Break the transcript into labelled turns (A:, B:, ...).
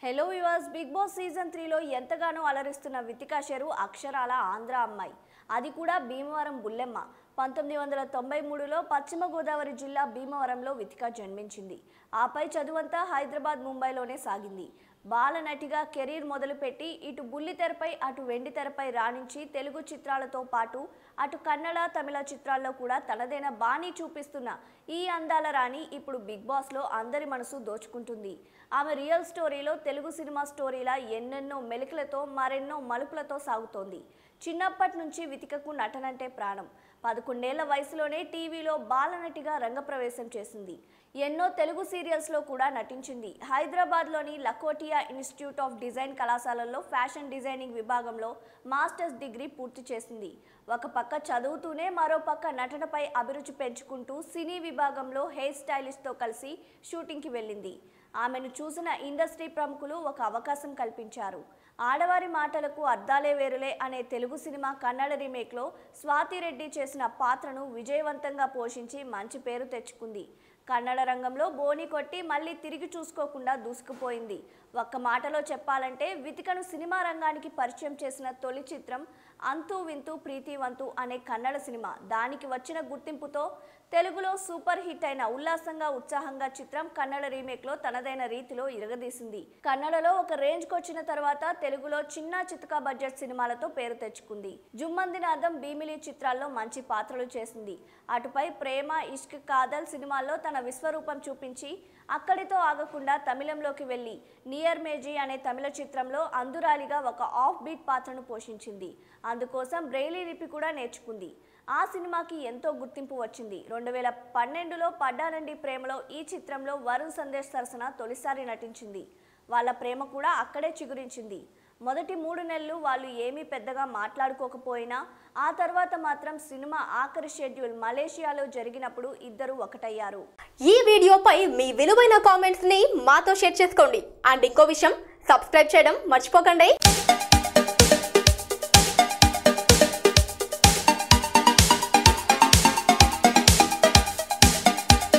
A: hello yours big boss season త్రీలో ఎంతగానో అలరిస్తున్న వితికా షెరు అక్షరాల ఆంధ్ర అమ్మాయి అది కూడా భీమవరం బుల్లెమ్మ పంతొమ్మిది వందల తొంభై మూడులో పశ్చిమ గోదావరి జిల్లా భీమవరంలో వితిక జన్మించింది ఆపై చదువంతా హైదరాబాద్ ముంబైలోనే సాగింది బాలనటిగా కెరీర్ మొదలుపెట్టి ఇటు బుల్లితెరపై అటు వెండి తెరపై రాణించి తెలుగు చిత్రాలతో పాటు అటు కన్నడ తమిళ చిత్రాల్లో కూడా తనదైన బాణీ చూపిస్తున్న ఈ అందాల రాణి ఇప్పుడు బిగ్ బాస్లో అందరి మనసు దోచుకుంటుంది ఆమె రియల్ స్టోరీలో తెలుగు సినిమా స్టోరీలా ఎన్నెన్నో మెలికలతో మరెన్నో మలుపులతో సాగుతోంది చిన్నప్పటి నుంచి వితికకు నటనంటే ప్రాణం పదకొండేళ్ల వయసులోనే టీవీలో బాలనటిగా రంగప్రవేశం చేసింది ఎన్నో తెలుగు సీరియల్స్లో కూడా నటించింది హైదరాబాద్లోని లకోటియా ఇన్స్టిట్యూట్ ఆఫ్ డిజైన్ కళాశాలల్లో ఫ్యాషన్ డిజైనింగ్ విభాగంలో మాస్టర్స్ డిగ్రీ పూర్తి చేసింది ఒక పక్క చదువుతూనే మరో పక్క నటనపై అభిరుచి పెంచుకుంటూ సినీ విభాగంలో హెయిర్ స్టైలిస్ట్తో కలిసి షూటింగ్కి వెళ్ళింది ఆమెను చూసిన ఇండస్ట్రీ ప్రముఖులు ఒక అవకాశం కల్పించారు ఆడవారి మాటలకు అర్థాలే వేరులే అనే తెలుగు సినిమా కన్నడ రీమేక్లో స్వాతి రెడ్డి చేసిన పాత్రను విజయవంతంగా పోషించి మంచి పేరు తెచ్చుకుంది కన్నడ రంగంలో బోని కొట్టి మళ్ళీ తిరిగి చూసుకోకుండా దూసుకుపోయింది ఒక్క మాటలో చెప్పాలంటే వితికను సినిమా రంగానికి పరిచయం చేసిన తొలి చిత్రం అంతూ వింతూ ప్రీతివంతు అనే కన్నడ సినిమా దానికి వచ్చిన గుర్తింపుతో తెలుగులో సూపర్ హిట్ అయిన ఉల్లాసంగా ఉత్సాహంగా చిత్రం కన్నడ రీమేక్లో తనదైన రీతిలో ఇరగదీసింది కన్నడలో ఒక రేంజ్కి వచ్చిన తర్వాత తెలుగులో చిన్న చితకా బడ్జెట్ సినిమాలతో పేరు తెచ్చుకుంది జుమ్మందినాథం భీమిలి చిత్రాల్లో మంచి పాత్రలు చేసింది అటుపై ప్రేమ ఇష్క్ కాదల్ సినిమాల్లో తన విశ్వరూపం చూపించి అక్కడితో ఆగకుండా తమిళంలోకి వెళ్ళి నియర్ మేజీ అనే తమిళ చిత్రంలో అందురాలిగా ఒక ఆఫ్ బీట్ పాత్రను పోషించింది అందుకోసం బ్రెయిలీ లిపి కూడా నేర్చుకుంది ఆ సినిమాకి ఎంతో గుర్తింపు వచ్చింది రెండు వేల పన్నెండులో పడ్డానండి ప్రేమలో ఈ చిత్రంలో వరుణ్ సందేశ్ సరసన తొలిసారి నటించింది వాళ్ళ ప్రేమ కూడా అక్కడే చిగురించింది మొదటి మూడు నెలలు వాళ్ళు ఏమీ పెద్దగా మాట్లాడుకోకపోయినా ఆ తర్వాత మాత్రం సినిమా ఆఖరి షెడ్యూల్ మలేషియాలో జరిగినప్పుడు ఇద్దరు ఒకటయ్యారు
B: ఈ వీడియోపై మీ విలువైన కామెంట్స్ ని మాతో షేర్ చేసుకోండి అండ్ ఇంకో విషయం సబ్స్క్రైబ్ చేయడం మర్చిపోకండి